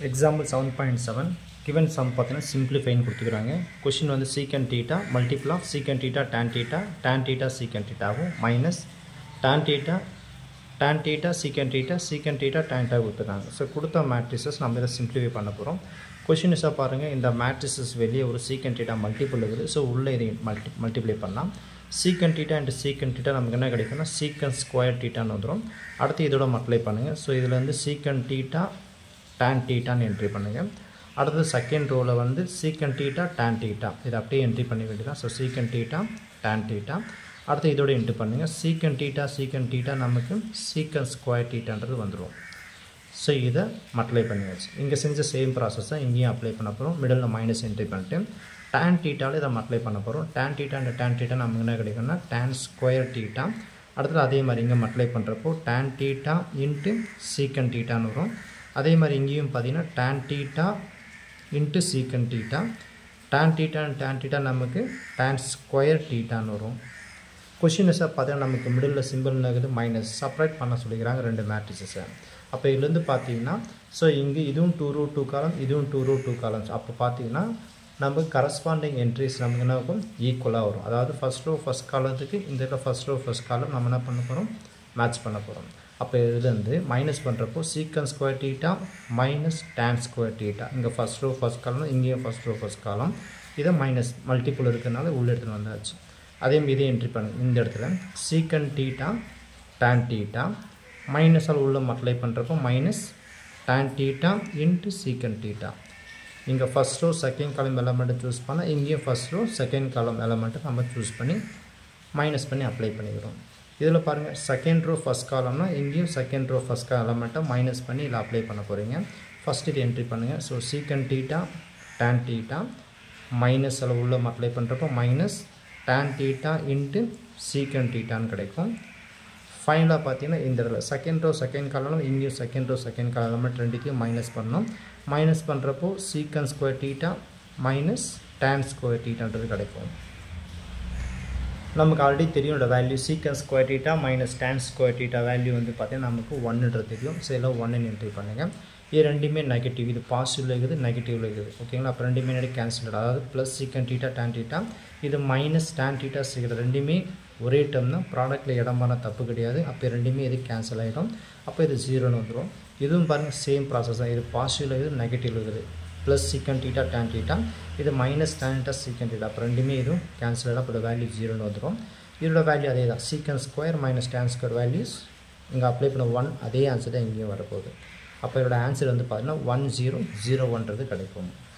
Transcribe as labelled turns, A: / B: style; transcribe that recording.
A: example seven point seven given sum பார்த்தீங்கன்னா சிம்பிளிஃபைன்னு கொடுத்துக்கிறாங்க கொஷின் வந்து sec theta multiple of sec theta tan theta tan theta sec டீட்டாவும் minus tan theta tan theta sec theta sec theta tan theta கொடுத்துருக்காங்க so கொடுத்த matrices நம்ம இதை simplify பண்ண போகிறோம் கொஷின்ஸாக பாருங்கள் இந்த மேட்ரிசஸ் வெளியே ஒரு சீக்கன் டீட்டா மல்டிபிள் இருக்குது ஸோ உள்ளே இதை மல்டி மல்டிப்ளை பண்ணலாம் சீக்கன் டீட்டா அண்ட் சீக்கன் டீட்டா நமக்கு என்ன கிடைக்கும்னா சீக்கன் ஸ்கொயர் டீட்டான்னு வந்துடும் அடுத்து இதோட மல்டிப்ளை பண்ணுங்கள் ஸோ இதில் வந்து சீக்கன் டீட்டா டேன் டீட்டான்னு என்ட்ரி பண்ணுங்கள் அடுத்து செகண்ட் ரோவில் வந்து சீக்கன் டீட்டா டேன் டீட்டா இதை அப்படியே என்ட்ரி பண்ண வேண்டியதான் ஸோ சீக்கன் டீட்டா டேன் டீட்டா அடுத்து இதோட என்ட்ரி பண்ணுங்கள் சீக்கன் டீட்டா சீக்கன் டீட்டா நமக்கு சீக்கன் ஸ்கொயர் டீட்டான்றது வந்துடும் ஸோ இதை மல்டிப்ளை பண்ணியாச்சு இங்கே செஞ்ச சேம் ப்ராசஸை இங்கேயும் அப்ளை பண்ண போகிறோம் மிடில் மைனஸ் என்ட்ரி பண்ணிட்டு டேன் டீட்டாவில் இதை மல்டிப்ளை பண்ண போகிறோம் tan theta and tan theta நமக்கு என்ன கிடைக்கும்னா டேன் ஸ்கொயர் டீட்டா அடுத்தது அதே மாதிரி இங்கே மல்டிப்ளை பண்ணுறப்போ டேன் டீட்டா இன்ட்டு சீக்கன் டீட்டான்னு வரும் அதே மாதிரி இங்கேயும் பார்த்தீங்கன்னா tan theta into sec theta tan theta and tan theta நமக்கு டேன் ஸ்கொயர் டீட்டான்னு வரும் கொஷின்ஸை பார்த்தீங்கன்னா நமக்கு மிடில் சிம்பிள் இருக்குது மைனஸ் செப்பரேட் பண்ண சொல்லிக்கிறாங்க ரெண்டு மேட்ரிசஸை அப்போ இதுலேருந்து பார்த்தீங்கன்னா ஸோ இங்கே இதுவும் டூ ரூ டூ காலம் இதுவும் டூ ரூ டூ காலம்ஸ் அப்போ பார்த்தீங்கன்னா நமக்கு கரஸ்பாண்டிங் என்ட்ரிஸ் நமக்கு என்ன இருக்கும் ஈக்குவலாக வரும் அதாவது ஃபஸ்ட் ரோ ஃபஸ்ட் காலத்துக்கு இந்த இடத்துல ஃபஸ்ட் ரோ ஃபஸ்ட் காலம் நம்ம என்ன பண்ண போகிறோம் மேட்ச் பண்ண போகிறோம் அப்போ இதுலேருந்து மைனஸ் பண்ணுறப்போ sec square theta minus tan square theta இங்கே ஃபஸ்ட் ரோ ஃபஸ்ட் காலம் இங்கேயும் ஃபஸ்ட் ரோ ஃபஸ்ட் காலம் இதை மைனஸ் மல்டிபிள் இருக்கிறதுனால உள்ள எடுத்துகிட்டு வந்தாச்சு அதே இதே என்ட்ரி பண்ணு இந்த இடத்துல சீக்கன் டீட்டா டேன் டீட்டா மைனஸால் உள்ள மல்டிப்ளை பண்ணுறப்போ minus tan theta into sec theta இங்கே ஃபஸ்ட் ரோ செகண்ட் காலம் எலமெண்ட்டை சூஸ் பண்ணால் இங்கேயும் ஃபஸ்ட் ரோ செகண்ட் காலம் எலமெண்ட்டை நம்ம சூஸ் பண்ணி மைனஸ் பண்ணி அப்ளை பண்ணிக்கிறோம் இதில் பாருங்கள் செகண்ட் ரோ ஃபஸ்ட் காலம்னா இங்கேயும் செகண்ட் ரோ ஃபஸ்ட் கால் எலமெண்ட்டை மைனஸ் பண்ணி இதில் அப்ளை பண்ண போகிறீங்க ஃபஸ்ட் இது என்ட்ரி பண்ணுங்கள் ஸோ சீக்கன் டீட்டா டேன் டீட்டா மைனஸ் அதில் உள்ள அப்ளை பண்ணுறப்போ மைனஸ் டேன் டீட்டா இன்ட்டு சீக்கன் டீட்டான்னு கிடைக்கும் ஃபைனலாக பார்த்தீங்கன்னா இந்த இடத்துல செகண்ட் ரோ செகண்ட் காலம் இங்கேயும் second row second column element ரெண்டுத்தையும் மைனஸ் பண்ணோம் மைனஸ் பண்ணுறப்போ sec square theta minus tan square டீட்டான்றது கிடைக்கும் நமக்கு ஆல்ரெடி தெரியும் இந்த value sec square theta minus tan square theta value வந்து பார்த்தீங்கன்னா நமக்கு ஒன்றுன்றது தெரியும் ஸோ எல்லாம் ஒன்றுன்னு என்ட்ரி பண்ணுங்கள் இது ரெண்டுமே நெகட்டிவ் இது பாசிட்டிவில் இருக்குது நெகட்டிவில் இருக்குது ஓகேங்களா அப்போ ரெண்டுமே நேரம் கேன்சல் அதாவது plus sec theta tan theta இது மைனஸ் டேன் டீட்டா சீக்கிரம் ரெண்டுமே ஒரே டேர்ம் தான் ப்ராடக்ட்டில் இடம் பண்ண தப்பு கிடையாது அப்போ ரெண்டுமே இது கேன்சல் ஆகிடும் அப்போ இது ஜீரோன்னு வந்துடும் இதுவும் பாருங்கள் சேம் ப்ராசஸ் தான் இது பாசிட்டிவில் இருக்குது நெகட்டிவ் இருக்குது plus sec theta tan theta இது minus tan theta sec theta அப்போ ரெண்டுமே இதுவும் கேன்சல் ஆகிடும் அப்போ வேல்யூ ஜீரோன்னு வந்துடும் இதோட வேல்யூ அதே தான் sec square minus tan square values இங்கே அப்ளை பண்ண ஒன் அதே ஆன்சர் தான் இங்கேயும் வரப்போகுது அப்போ இதோட ஆன்சர் வந்து பார்த்தீங்கன்னா ஒன் ஜீரோ ஜீரோ ஒன்றது கிடைக்கும்